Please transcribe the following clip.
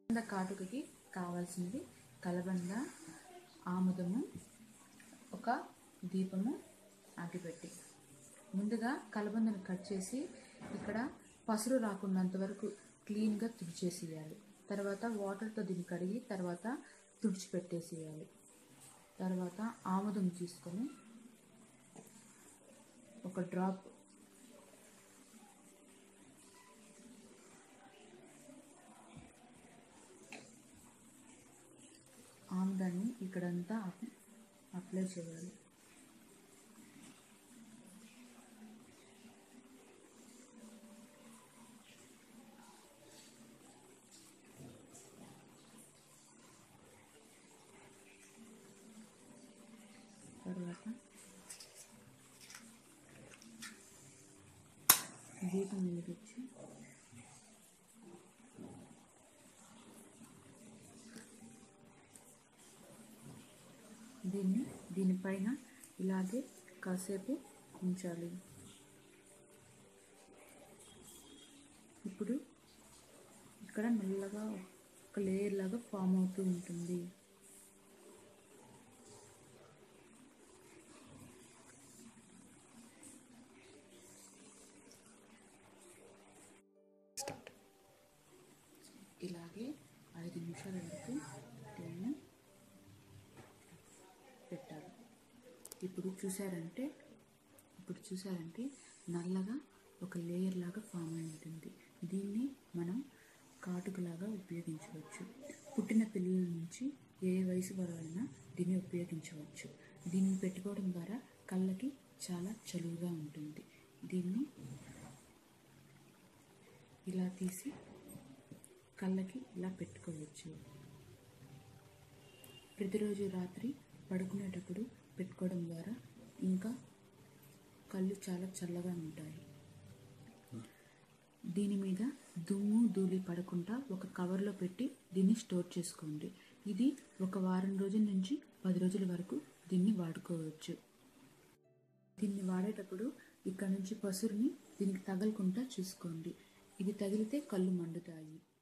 కలబంద కాటుకకి కావాల్సినవి కలబంద ఆముదము ఒక దీపము అగ్గిపెట్టి ముందుగా కలబందను కట్ చేసి ఇక్కడ పసురు రాకున్నంత వరకు క్లీన్గా తుడిచేసేయాలి తర్వాత వాటర్తో దీన్ని కడిగి తర్వాత తుడిచిపెట్టేసేయాలి తర్వాత ఆముదం తీసుకొని ఒక డ్రాప్ ఆముదాన్ని ఇక్కడంతా అప్- అప్లై చేయాలి తర్వాత దీపం వెలిగించి దీన్ని దీనిపైన ఇలాగే కాసేపు ఉంచాలి ఇప్పుడు ఇక్కడ మెల్లగా ఒక లేయర్ లాగా ఫామ్ అవుతూ ఉంటుంది ఇలాగే ఐదు నిమిషాల వరకు దీన్ని పెట్టాలి ఇప్పుడు చూసారంటే ఇప్పుడు చూసారంటే నల్లగా ఒక లేయర్ లాగా ఫామ్ అయి ఉంటుంది దీన్ని మనం కాటుకలాగా ఉపయోగించవచ్చు పుట్టిన పిల్లల నుంచి ఏ వయసు వరైనా దీన్ని ఉపయోగించవచ్చు దీన్ని పెట్టుకోవడం ద్వారా కళ్ళకి చాలా చలువుగా ఉంటుంది దీన్ని ఇలా తీసి కళ్ళకి ఇలా పెట్టుకోవచ్చు ప్రతిరోజు రాత్రి పడుకునేటప్పుడు పెట్టుకోవడం ద్వారా ఇంకా కళ్ళు చాలా చల్లగా ఉంటాయి దీని మీద దుమ్ము ధూళి పడకుండా ఒక కవర్లో పెట్టి దీన్ని స్టోర్ చేసుకోండి ఇది ఒక వారం రోజుల నుంచి పది రోజుల వరకు దీన్ని వాడుకోవచ్చు దీన్ని వాడేటప్పుడు ఇక్కడ నుంచి పసురుని దీనికి తగలకుండా చూసుకోండి ఇది తగిలితే కళ్ళు మండుతాయి